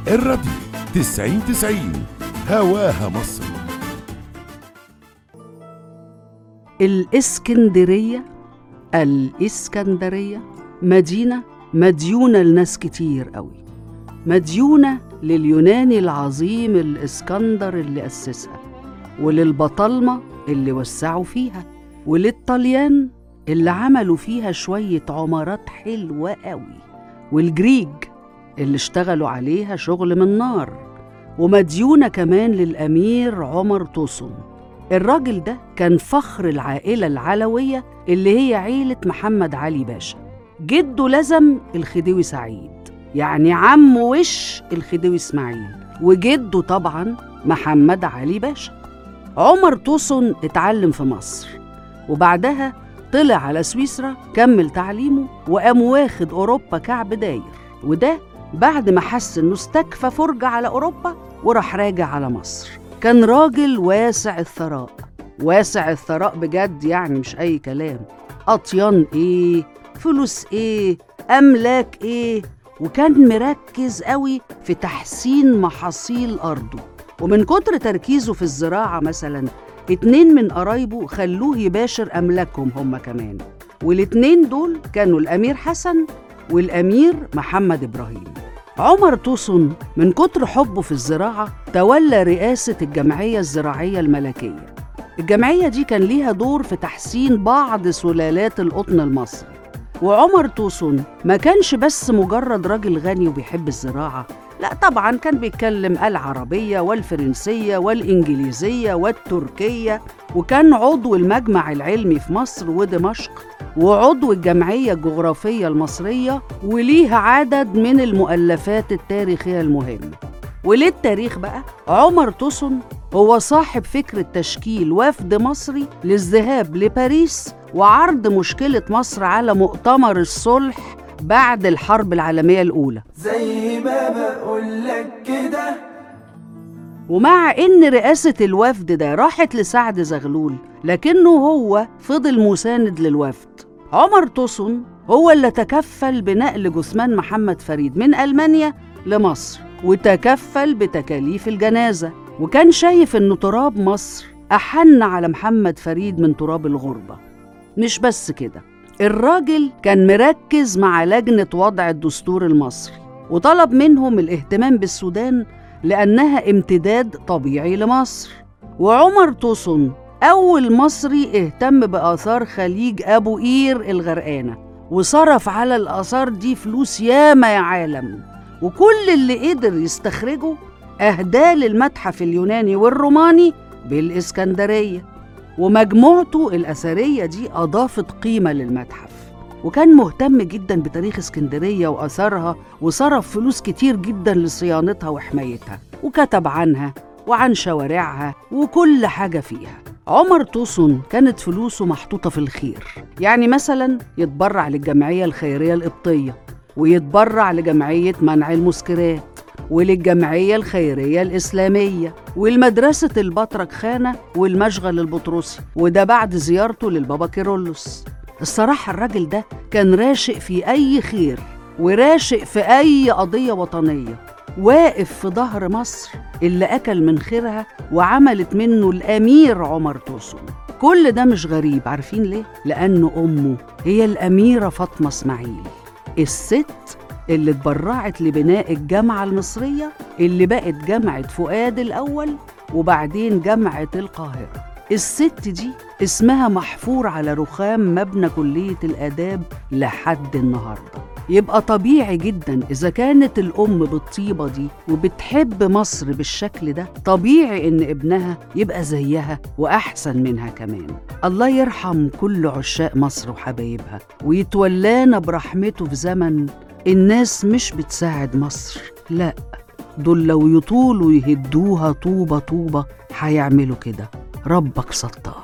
الراديو تسعين تسعين هواها مصر الإسكندرية الإسكندرية مدينة مديونة لناس كتير قوي مديونة لليوناني العظيم الإسكندر اللي أسسها وللبطالمة اللي وسعوا فيها وللطليان اللي عملوا فيها شوية عمارات حلوة قوي والجريج اللي اشتغلوا عليها شغل من نار ومديونة كمان للأمير عمر توسن الراجل ده كان فخر العائلة العلوية اللي هي عيلة محمد علي باشا جده لزم الخديوي سعيد يعني عم وش الخديوي اسماعيل وجده طبعا محمد علي باشا عمر توسن اتعلم في مصر وبعدها طلع على سويسرا كمل تعليمه وقام واخد أوروبا كعب داير وده بعد ما حس إنه استكفى فرجة على أوروبا وراح راجع على مصر كان راجل واسع الثراء واسع الثراء بجد يعني مش أي كلام أطيان إيه فلوس إيه أملاك إيه وكان مركز قوي في تحسين محاصيل أرضه ومن كتر تركيزه في الزراعة مثلا اتنين من قرايبه خلوه يباشر أملاكهم هم كمان والاتنين دول كانوا الأمير حسن والأمير محمد إبراهيم عمر توسن من كتر حبه في الزراعة تولى رئاسة الجمعية الزراعية الملكية الجمعية دي كان ليها دور في تحسين بعض سلالات القطن المصري وعمر توسن ما كانش بس مجرد راجل غني وبيحب الزراعة لا طبعا كان بيتكلم العربية والفرنسية والإنجليزية والتركية وكان عضو المجمع العلمي في مصر ودمشق وعضو الجمعية الجغرافية المصرية وليها عدد من المؤلفات التاريخية المهمة وللتاريخ بقى عمر توسن هو صاحب فكرة تشكيل وفد مصري للذهاب لباريس وعرض مشكلة مصر على مؤتمر الصلح بعد الحرب العالمية الأولى زي ما بقولك كده ومع إن رئاسة الوفد ده راحت لسعد زغلول لكنه هو فضل مساند للوفد عمر توسن هو اللي تكفل بنقل جثمان محمد فريد من ألمانيا لمصر وتكفل بتكاليف الجنازة وكان شايف إن تراب مصر أحن على محمد فريد من تراب الغربة مش بس كده الراجل كان مركز مع لجنة وضع الدستور المصري وطلب منهم الاهتمام بالسودان لأنها امتداد طبيعي لمصر وعمر توسن أول مصري اهتم بآثار خليج أبو قير الغرقانة وصرف على الآثار دي فلوس ياما يا عالم وكل اللي قدر يستخرجه أهداه للمتحف اليوناني والروماني بالإسكندرية ومجموعته الأثرية دي أضافت قيمة للمتحف وكان مهتم جدا بتاريخ اسكندرية وأثرها وصرف فلوس كتير جدا لصيانتها وحمايتها وكتب عنها وعن شوارعها وكل حاجة فيها عمر توسن كانت فلوسه محطوطة في الخير يعني مثلا يتبرع للجمعية الخيرية القبطية ويتبرع لجمعية منع المسكرات وللجمعية الخيرية الإسلامية والمدرسة البطرك خانة والمشغل البطرسي وده بعد زيارته للبابا كيرلس الصراحة الراجل ده كان راشق في أي خير وراشق في أي قضية وطنية واقف في ظهر مصر اللي أكل من خيرها وعملت منه الأمير عمر توسن كل ده مش غريب عارفين ليه؟ لأن أمه هي الأميرة فاطمة إسماعيل الست اللي اتبرعت لبناء الجامعة المصرية اللي بقت جامعة فؤاد الأول وبعدين جامعة القاهرة الست دي اسمها محفور على رخام مبنى كلية الآداب لحد النهاردة يبقى طبيعي جدا إذا كانت الأم بالطيبة دي وبتحب مصر بالشكل ده طبيعي إن ابنها يبقى زيها وأحسن منها كمان الله يرحم كل عشاق مصر وحبايبها ويتولانا برحمته في زمن الناس مش بتساعد مصر لا دول لو يطولوا يهدوها طوبة طوبة هيعملوا كده ربك ستار